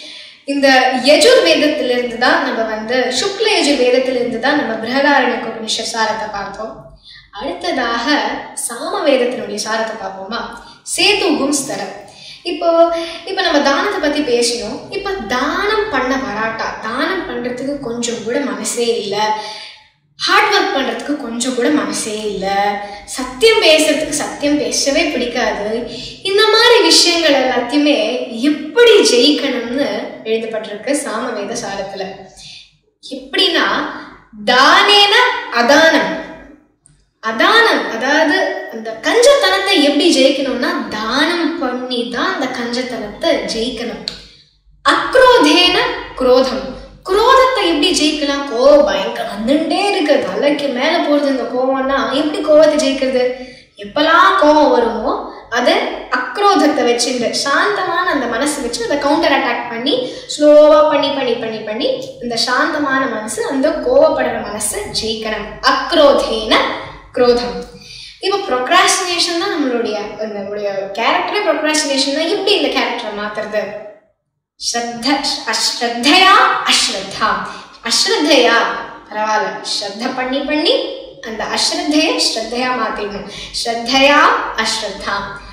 S1: இந்த யஜுர் வேதத்திலிருந்து தான் நம்ம வந்து சுக்ல யஜுர் வேதத்திலிருந்து தான் நம்ம பிருகதாரண்ய உபனிஷ சாரத்தை பார்த்தோம் அடுத்ததாக சாம வேதத்தினுடைய சாரத்தை பார்ப்போமா சேது கும்ஸ்தரம் இப்போ இப்போ நம்ம தானத்தை பத்தி பேசினோம் இப்போ தானம் பண்ண வராட்டா தானம் பண்றதுக்கு கொஞ்சம் கூட மனசே இல்லை ஹார்ட் ஒர்க் பண்றதுக்கு கொஞ்சம் கூட மனசே இல்லை சத்தியம் பேசுறதுக்கு சத்தியம் பேசவே பிடிக்காது இந்த மாதிரி விஷயங்கள் எல்லாத்தையுமே எப்படி ஜெயிக்கணும்னு எழுதப்பட்டிருக்கு சாமவேத சாரத்துல எப்படின்னா தானேன அதானம் அதானம் அதாவது அந்த கஞ்சத்தனத்தை எப்படி ஜெயிக்கணும்னா தானம் பண்ணி தான் அந்த கஞ்சத்தனத்தை ஜெயிக்கணும் அக்ரோதேன குரோதம் குரோதத்தை எப்படி ஜெயிக்கலாம் கோவம் பயங்கரம் வந்துட்டே இருக்கு தலைக்கு மேல போறது இந்த கோவம்னா எப்படி கோவத்தை ஜெயிக்கிறது எப்பெல்லாம் கோவம் வருமோ அதை அக்ரோதத்தை வச்சுட்டு சாந்தமான அந்த மனசு வச்சு அதை கவுண்டர் அட்டாக் பண்ணி ஸ்லோவா பண்ணி பண்ணி பண்ணி பண்ணி இந்த சாந்தமான மனசு அந்த கோவப்படுற மனசை ஜெயிக்கணும் அக்ரோதேன குரோதம் இப்போ ப்ரொக்ராஸ்டினேஷன் தான் நம்மளுடைய நம்மளுடைய கேரக்டரே ப்ரொக்ராஸ்டினேஷன் தான் எப்படி இந்த கேரக்டரை மாத்துறது ஸ்ரத்த அஸ்ரத்தையா அஸ்ரத்தா அஸ்ரத்தையா பரவாயில்ல ஸ்ரத்த பண்ணி பண்ணி அந்த அஸ்ரத்தைய ஸ்ரத்தையா மாத்திடணும் ஸ்ரத்தையா அஸ்ரத்தா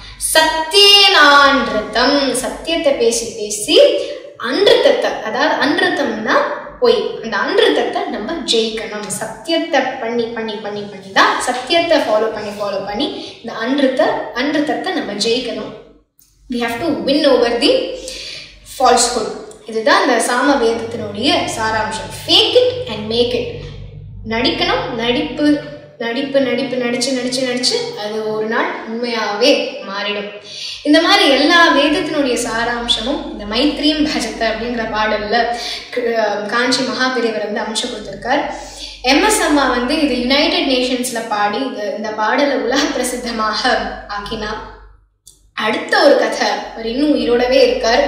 S1: சத்தியனான்றிருத்தம் சத்தியத்தை பேசி பேசி அன்றிருத்தத்தை அதாவது அன்றிருத்தம்னா பொய் அந்த அன்றிருத்தத்தை நம்ம ஜெயிக்கணும் சத்தியத்தை பண்ணி பண்ணி பண்ணி பண்ணி தான் சத்தியத்தை ஃபாலோ பண்ணி ஃபாலோ பண்ணி இந்த அன்றிருத்த அன்றிருத்தத்தை நம்ம ஜெயிக்கணும் we have to win over the falsehood இதுதான் இந்த சாம வேதத்தினுடைய சாராம்சம் fake it and make it நடிக்கணும் நடிப்பு நடிப்பு நடிப்பு நடிச்சு நடிச்சு நடிச்சு அது ஒரு நாள் உண்மையாவே மாறிடும் இந்த மாதிரி எல்லா வேதத்தினுடைய சாராம்சமும் இந்த மைத்ரீம் பஜத்தை அப்படிங்கிற பாடல்ல கு- காஞ்சி மகாபெரியவர் வந்து அமைச்சு கொடுத்திருக்கார் எம்எஸ் அம்மா வந்து இது யுனைடெட் நேஷன்ஸ்ல பாடி இது இந்த பாடலை உலக பிரசித்தமாக ஆக்கினார் அடுத்த ஒரு கதை அவர் இன்னும் உயிரோடவே இருக்கார்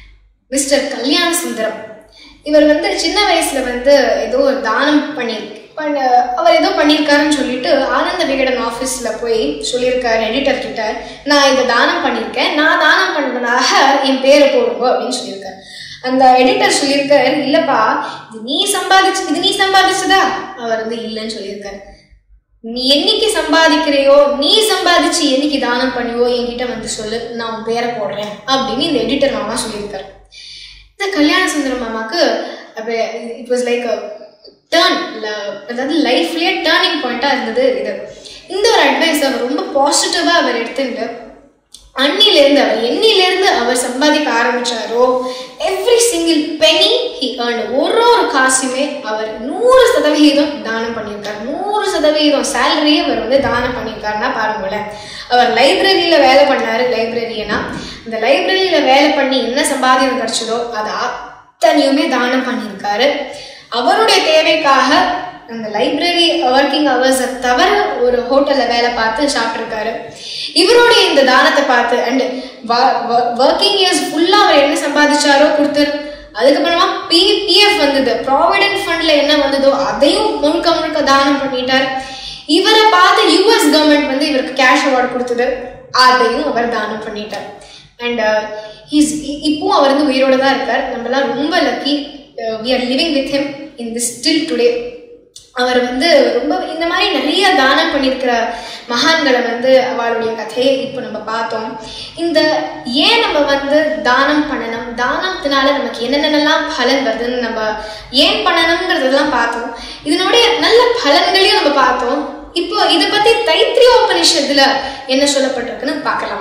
S1: மிஸ்டர் கல்யாண சுந்தரம் இவர் வந்து சின்ன வயசுல வந்து ஏதோ ஒரு தானம் பண்ணி பண்ண அவர் ஏதோ பண்ணியிருக்காருன்னு சொல்லிட்டு ஆனந்த விகடன் ஆஃபீஸில் போய் சொல்லியிருக்காரு எடிட்டர் கிட்ட நான் இதை தானம் பண்ணியிருக்கேன் நான் தானம் பண்ணதாக என் பேரை போடுங்க அப்படின்னு சொல்லியிருக்காரு அந்த எடிட்டர் சொல்லியிருக்காரு இல்லப்பா இது நீ சம்பாதிச்சு இது நீ சம்பாதிச்சதா அவர் வந்து இல்லைன்னு சொல்லியிருக்காரு நீ என்னைக்கு சம்பாதிக்கிறையோ நீ சம்பாதிச்சு என்னைக்கு தானம் பண்ணியோ என்கிட்ட வந்து சொல்லு நான் உன் பேரை போடுறேன் அப்படின்னு இந்த எடிட்டர் மாமா சொல்லியிருக்காரு இந்த கல்யாண சுந்தரம் மாமாக்கு அப்போ இட் வாஸ் லைக் டேர்ன் அதாவது லைஃப்லயே டேர்னிங் பாயிண்டா இருந்தது இது இந்த ஒரு அட்வைஸ் அவர் ரொம்ப பாசிட்டிவா அவர் எடுத்துட்டு அன்னிலேருந்து அவர் எண்ணிலேருந்து அவர் சம்பாதிக்க ஆரம்பிச்சாரோ every single penny he earn ஒரு ஒரு காசுமே அவர் நூறு சதவிகிதம் தானம் பண்ணியிருக்காரு நூறு சதவிகிதம் சேலரியே அவர் வந்து தானம் பண்ணியிருக்காருன்னா பாருங்களேன் அவர் லைப்ரரியில வேலை பண்ணாரு லைப்ரரியனா அந்த லைப்ரரியில வேலை பண்ணி என்ன சம்பாதியம் கிடைச்சதோ அது அத்தனையுமே தானம் பண்ணியிருக்காரு அவருடைய தேவைக்காக அந்த லைப்ரரி ஒர்க்கிங் ஹவர்ஸை தவிர ஒரு ஹோட்டல்ல வேலை பார்த்து சாப்பிட்ருக்காரு இவருடைய இந்த தானத்தை பார்த்து அண்ட் ஒர்க்கிங் இயர்ஸ் ஃபுல்லா அவர் என்ன சம்பாதிச்சாரோ கொடுத்தாரு அதுக்கப்புறமா பி பிஎஃப் வந்தது ப்ராவிடென்ட் ஃபண்ட்ல என்ன வந்ததோ அதையும் முழுக்க முழுக்க தானம் பண்ணிட்டார் இவரை பார்த்து யூஎஸ் கவர்மெண்ட் வந்து இவருக்கு கேஷ் அவார்டு கொடுத்தது அதையும் அவர் தானம் பண்ணிட்டார் அண்ட் ஹீஸ் இப்போ அவர் வந்து உயிரோட தான் இருக்கார் நம்மலாம் ரொம்ப lucky we are living with him in this still today அவர் வந்து ரொம்ப இந்த மாதிரி நிறைய தானம் பண்ணியிருக்கிற மகான்களை வந்து அவளுடைய கதையை இப்போ நம்ம பார்த்தோம் இந்த ஏன் நம்ம வந்து தானம் பண்ணணும் தானத்தினால நமக்கு என்னென்னலாம் பலன் வருதுன்னு நம்ம ஏன் பண்ணணுங்கிறதெல்லாம் பார்த்தோம் இதனுடைய நல்ல பலன்களையும் நம்ம பார்த்தோம் இப்போ இதை பத்தி தைத்திரிய உபனிஷத்துல என்ன சொல்லப்பட்டிருக்குன்னு பார்க்கலாம்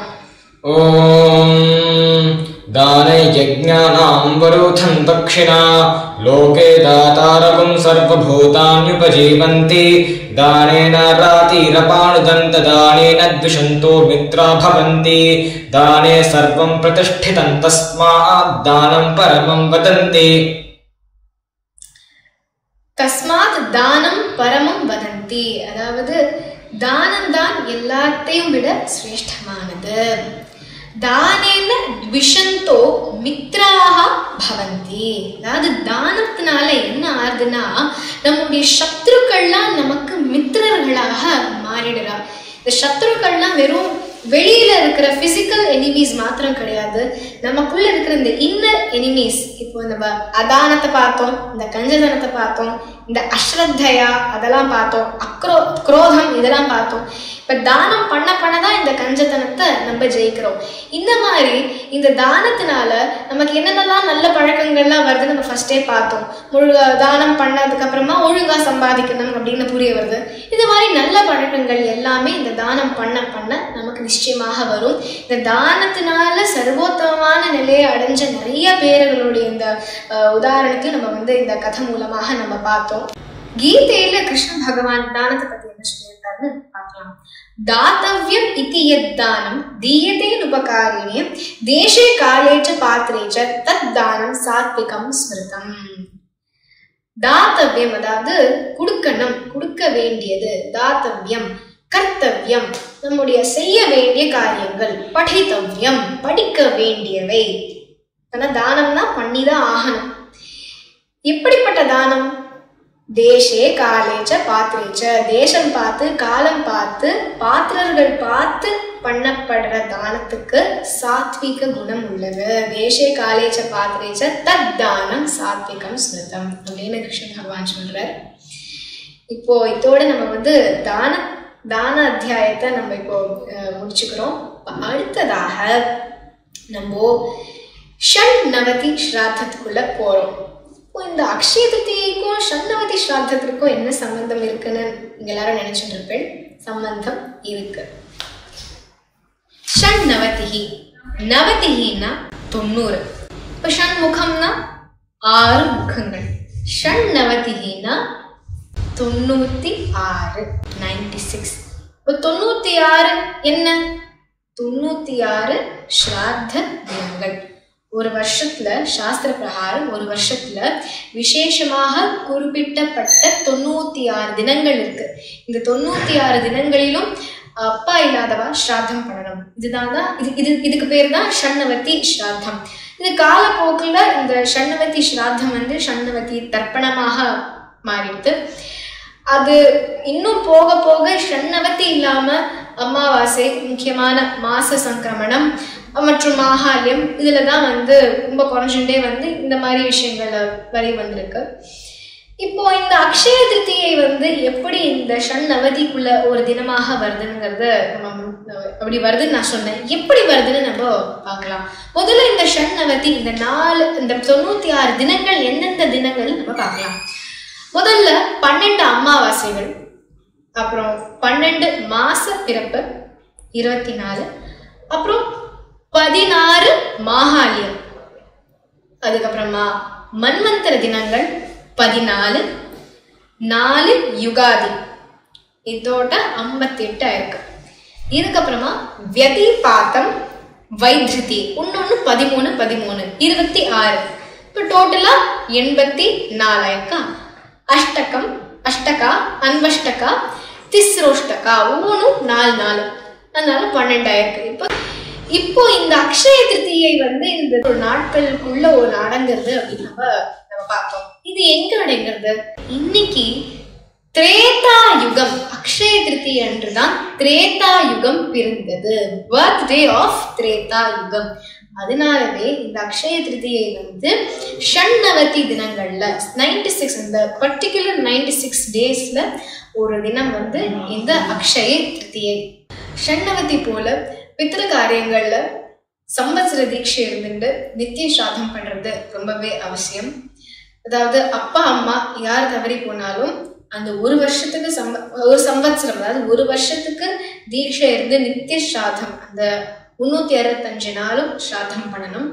S2: ॐ दानयज्ञानां वरोधं दक्षिणा लोके दातारकं सर्वभूतान्युपजीवन्ति दानेन रातिरपाणुदन्तदानेन द्विषन्तो मित्रा भवन्ति दाने सर्वं प्रतिष्ठितं तस्मात् दानं परमं वदन्ति
S1: தஸ்மாத் தானம் பரமம் வதந்தி அதாவது தானம் தான் எல்லாத்தையும் விட சிரேஷ்டமானது தானேன விஷந்தோ மித்ராக பவந்தி அதாவது தானத்தினால என்ன ஆகுதுன்னா நம்முடைய சத்ருக்கள்லாம் நமக்கு மித்திரர்களாக மாறிடுறா இந்த சத்ருக்கள்லாம் வெறும் வெளியில இருக்கிற பிசிக்கல் எனிமீஸ் மாத்திரம் கிடையாது நமக்குள்ள இருக்கிற இந்த இன்னர் எனிமீஸ் இப்போ நம்ம அதானத்தை பார்த்தோம் இந்த கஞ்சதனத்தை பார்த்தோம் இந்த அஸ்ரத்தையா அதெல்லாம் பார்த்தோம் அக்ரோ குரோதம் இதெல்லாம் பார்த்தோம் இப்ப தானம் பண்ண பண்ணதான் இந்த கஞ்சத்தனத்தை நம்ம ஜெயிக்கிறோம் இந்த மாதிரி இந்த தானத்தினால நமக்கு என்னென்னலாம் நல்ல பழக்கங்கள்லாம் வருதுன்னு நம்ம ஃபர்ஸ்டே பார்த்தோம் முழு தானம் பண்ணதுக்கு அப்புறமா ஒழுங்கா சம்பாதிக்கணும் அப்படின்னு புரிய வருது இந்த மாதிரி நல்ல பழக்கங்கள் எல்லாமே இந்த தானம் பண்ண பண்ண நமக்கு நிச்சயமாக வரும் இந்த தானத்தினால சர்வோத்தமமான நிலையை அடைஞ்ச நிறைய பேர்களுடைய இந்த அஹ், உதாரணத்தையும் நம்ம வந்து இந்த கதை மூலமாக நம்ம பார்த்தோம் கீதையில கிருஷ்ண பகவான் தானத்தை பத்தி என்ன சொல்லியிருக்காருன்னு பார்க்கலாம் தாத்தவ்யம் இதி யத் தானம் தீயதே உபகாரிணே தேசே காலேச்ச பாத்திரேச்ச தத் தானம் சாத்விகம் ஸ்மிருதம் தாத்தவ்யம் அதாவது கொடுக்கணும் கொடுக்க வேண்டியது தாத்தவ்யம் கர்த்தவ்யம் நம்முடைய செய்ய வேண்டிய காரியங்கள் படித்தவ்யம் படிக்க வேண்டியவை ஆனா தானம்னா பண்ணிதான் ஆகணும் எப்படிப்பட்ட தானம் தேசே காலேச்ச பாத்திரேச்ச தேசம் பார்த்து காலம் பார்த்து பாத்திரர்கள் பார்த்து பண்ணப்படுற தானத்துக்கு சாத்விக குணம் உள்ளது தேசே காலேச்ச பாத்திரேச்ச தத் தானம் சாத்விகம் ஸ்மிருதம் அப்படின்னு கிருஷ்ண பகவான் சொல்றார் இப்போ இதோட நம்ம வந்து தான தான அத்தியாயத்தை நம்ம இப்போ அஹ், முடிச்சுக்கிறோம் இப்ப அடுத்ததாக நம்ம ஷண் நவதி ஸ்ராத்தத்துக்குள்ள போறோம் இப்போ இந்த அக்ஷய திருத்தியைக்கும் ஷண்ணவதி ஸ்ராத்தத்திற்கும் என்ன சம்பந்தம் இருக்குன்னு நீங்க எல்லாரும் நினைச்சிட்டு இருப்பேன் சம்பந்தம் இருக்கு ஷண் நவதிஹி நவதிஹின்னா தொண்ணூறு இப்போ ஷண் முகம்னா ஆறு முகங்கள் ஷண் நவதிஹின்னா தொண்ணூத்தி ஆறு நைன்டி சிக்ஸ் இப்போ தொண்ணூத்தி ஆறு என்ன தொண்ணூத்தி ஆறு ஸ்ராத்த தினங்கள் ஒரு வருஷத்துல சாஸ்திர பிரகாரம் ஒரு வருஷத்துல விசேஷமாக குறிப்பிட்டப்பட்ட தொண்ணூத்தி ஆறு தினங்கள் இருக்கு இந்த தொண்ணூத்தி ஆறு தினங்களிலும் அப்பா இல்லாதவா ஸ்ராத்தம் பண்ணணும் இதுதான் தான் இது இது இதுக்கு பேர் தான் ஷண்ணவதி ஸ்ராத்தம் இது காலப்போக்கில் இந்த ஷண்ணவதி ஸ்ராத்தம் வந்து ஷண்ணவதி தர்ப்பணமாக மாறிடுது அது இன்னும் போக போக ஷண்ணவத்தி இல்லாம அமாவாசை முக்கியமான மாச சங்கிரமணம் மற்றும் மாகாளியம் இதுல தான் வந்து ரொம்ப குறைஞ்சுட்டே வந்து இந்த மாதிரி விஷயங்கள் வரி வந்திருக்கு இப்போ இந்த அக்ஷய திருத்தியை வந்து எப்படி இந்த ஷண் அவதிக்குள்ள ஒரு தினமாக வருதுங்கிறத நம்ம அப்படி வருதுன்னு நான் சொன்னேன் எப்படி வருதுன்னு நம்ம பார்க்கலாம் முதல்ல இந்த ஷண் அவதி இந்த நாலு இந்த தொண்ணூத்தி ஆறு தினங்கள் எந்தெந்த தினங்கள் நம்ம பார்க்கலாம் முதல்ல பன்னெண்டு அமாவாசைகள் அப்புறம் பன்னெண்டு மாச பிறப்பு இருபத்தி நாலு அப்புறம் பதினாறு மாகாளியம் அதுக்கப்புறமா மன்வந்தர தினங்கள் பதினாலு நாலு யுகாதி இதோட ஐம்பத்தி எட்டு ஆயிருக்கு இதுக்கப்புறமா வியதிபாத்தம் வைத்திருதி ஒன்னொன்னு பதிமூணு பதிமூணு இருபத்தி ஆறு இப்போ டோட்டலா எண்பத்தி நாலாயிருக்கா அஷ்டகம் அஷ்டகா அன்வஷ்டகா திஸ்ரோஷ்டகா ஒவ்வொன்றும் நாலு நாலு அதனால பன்னெண்டாயிருக்கு இப்போ இப்போ இந்த அக்ஷய திருத்தியை வந்து இந்த ஒரு நாட்களுக்குள்ள ஒரு அடங்குறது அப்படின்னு நம்ம நம்ம பார்த்தோம் இது எங்க அடங்குறது இன்னைக்கு திரேதா யுகம் அக்ஷய திருத்தி அன்றுதான் திரேதா யுகம் பிறந்தது பர்த்டே ஆஃப் திரேதா யுகம் அதனாலவே இந்த அக்ஷய திருத்தியை வந்து ஷண்ணவதி தினங்கள்ல நைன்டி சிக்ஸ் இந்த பர்டிகுலர் நைன்டி சிக்ஸ் டேஸ்ல ஒரு தினம் வந்து இந்த அக்ஷய திருத்தியை ஷண்ணவதி போல பித்திரு காரியங்கள்ல சம்பத்சர தீட்சை இருந்துட்டு நித்திய சாதம் பண்றது ரொம்பவே அவசியம் அதாவது அப்பா அம்மா யார் தவறி போனாலும் அந்த ஒரு வருஷத்துக்கு சம்ப ஒரு சம்பத்சரம் அதாவது ஒரு வருஷத்துக்கு தீட்சை இருந்து நித்திய சாதம் அந்த முன்னூத்தி அறுபத்தஞ்சு நாளும் சாதம் பண்ணணும்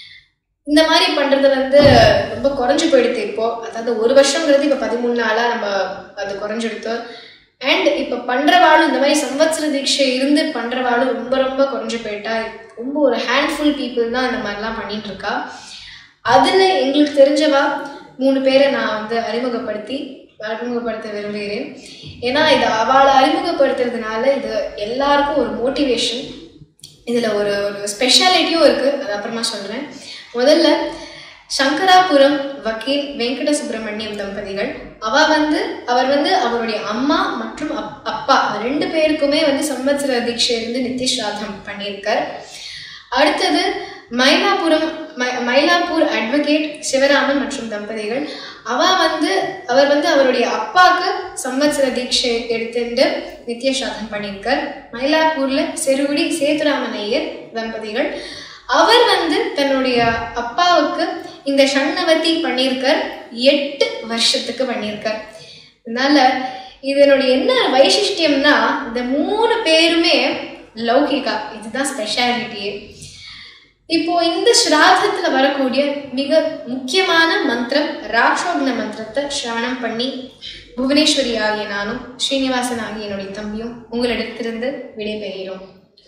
S1: இந்த மாதிரி பண்றது வந்து ரொம்ப குறைஞ்சு போயிடுது இப்போ அதாவது ஒரு வருஷங்கிறது இப்ப பதிமூணு நாளா நம்ம அது குறைஞ்செடுத்து அண்ட் இப்ப பண்றவாளும் இந்த மாதிரி சம்வத்சர தீட்சை இருந்து பண்றவாளும் ரொம்ப ரொம்ப குறைஞ்சு போயிட்டா ரொம்ப ஒரு ஹேண்ட்ஃபுல் பீப்புள் தான் இந்த மாதிரிலாம் பண்ணிட்டு இருக்கா அதுல எங்களுக்கு தெரிஞ்சவா மூணு பேரை நான் வந்து அறிமுகப்படுத்தி அறிமுகப்படுத்த விரும்புகிறேன் ஏன்னா இது அவளை அறிமுகப்படுத்துறதுனால இது எல்லாருக்கும் ஒரு மோட்டிவேஷன் இதில் ஒரு ஒரு ஸ்பெஷாலிட்டியும் இருக்குது அது அப்புறமா சொல்கிறேன் முதல்ல சங்கராபுரம் வக்கீல் வெங்கட சுப்பிரமணியம் தம்பதிகள் அவ வந்து அவர் வந்து அவருடைய அம்மா மற்றும் அப் அப்பா ரெண்டு பேருக்குமே வந்து சம்பத்சர தீட்சை இருந்து நித்திய ஸ்ராதம் பண்ணியிருக்கார் அடுத்தது மயிலாப்புரம் ம- மயிலாப்பூர் அட்வொகேட் சிவராமன் மற்றும் தம்பதிகள் அவ வந்து அவர் வந்து அவருடைய அப்பாவுக்கு சம்வத்சர தீட்சை எடுத்துட்டு நித்திய சாதம் பண்ணியிருக்கார் மயிலாப்பூர்ல செருகுடி சேதுராமன் ஐயர் தம்பதிகள் அவர் வந்து தன்னுடைய அப்பாவுக்கு இந்த ஷண்ணவதி பண்ணியிருக்கார் எட்டு வருஷத்துக்கு பண்ணியிருக்கார் அதனால இதனுடைய என்ன வைசிஷ்டியம்னா இந்த மூணு பேருமே லௌகிகா இதுதான் ஸ்பெஷாலிட்டியே இப்போ இந்த ஸ்ராதத்துல வரக்கூடிய மிக முக்கியமான மந்திரம் ராக்ஷோக்ன மந்திரத்தை சிரவணம் பண்ணி புவனேஸ்வரி ஆகிய நானும் ஸ்ரீனிவாசன் ஆகிய என்னுடைய தம்பியும் உங்களிடத்திலிருந்து விடைபெறுகிறோம்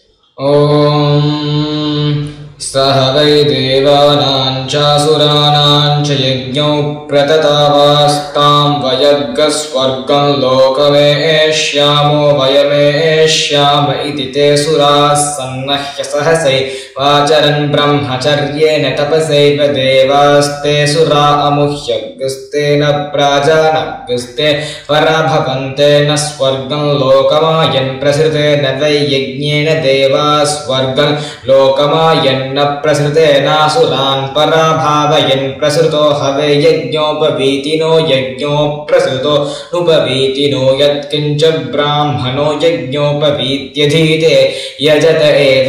S2: ॐ सह वै देवानां चासुराणां च यज्ञौ प्रततावास्तां वयर्गस्वर्गं लोकमेष्यामो वयमेष्याम इति ते सुराः सन्नह्य सहसै वाचरन् ब्रह्मचर्येण तपसैव देवास्ते सुरा अमुह्यग्स्तेन प्राजानग्स्ते पराभवन्ते न स्वर्गं लोकमायन् प्रसृतेन वै यज्ञेन देवा स्वर्गं लोकमायन्न प्रसृतेनासुरान् पराभावयन् प्रसृतो हवे यज्ञोपवीतिनो यज्ञो प्रसृतो नुपवीतिनो यत्किञ्च ब्राह्मणो यज्ञोपवीत्यधीते यजत एव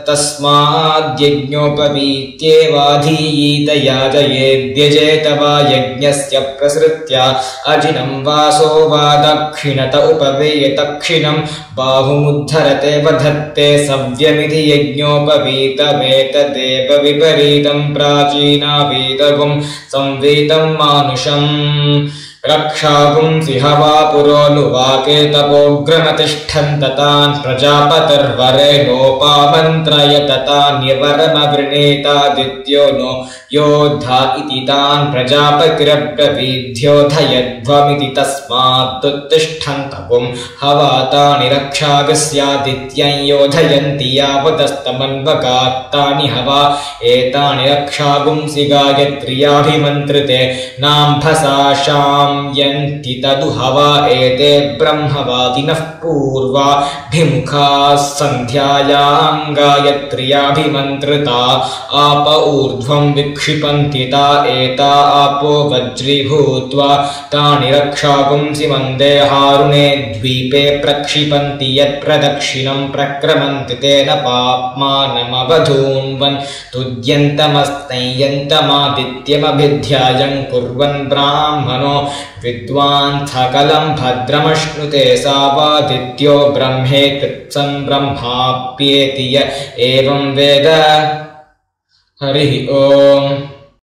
S2: तत्तस्माद्यज्ञोपवीत्येवाधीयीत याजयेद्यजेत वा यज्ञस्य प्रसृत्या अजिनं वासो वा दक्षिणत उपवेय दक्षिणं बाहुमुद्धरते वधत्ते सव्यमिति यज्ञोपवीतमेतदेव विपरीतं प्राचीनावीतगुं संवीतं मानुषम् रक्षागुंसि हवा पुरोनुवाके तपोग्रमतिष्ठन्त तान् प्रजापतिर्वरेणोपामन्त्रयत तान्यवरमवृणीतादित्यो नो योद्धा इति तान् प्रजापतिरब्रवीध्योधयध्वमिति तस्मात्तुत्तिष्ठन्तपुं हवा तानि रक्षागस्यादित्यं योधयन्ति यावदस्तमन्वगात्तानि हवा एतानि रक्षागुंसि गायत्र्याभिमन्त्रिते नाम्भसाशां यन्ति तदु हवा एते ब्रह्मवादिनः पूर्वाभिमुखाः सन्ध्यायां गायत्र्याभिमन्त्रिता आप ऊर्ध्वं विक्षिपन्ति ता एता आपो वज्रीभूत्वा तानि रक्षापुंसि मन्दे हारुणे द्वीपे प्रक्षिपन्ति यत्प्रदक्षिणं प्रक्रमन्ति तेन पाप्मानमवधून्वन् तुद्यन्तमस्तयन्तमादित्यमभिध्यायं कुर्वन् ब्राह्मणो विद्वान् सकलं भद्रमश्नुते सावादित्यो ब्रह्मे कृत्सं ब्रह्माप्येति य एवं वेद हरिः ओम्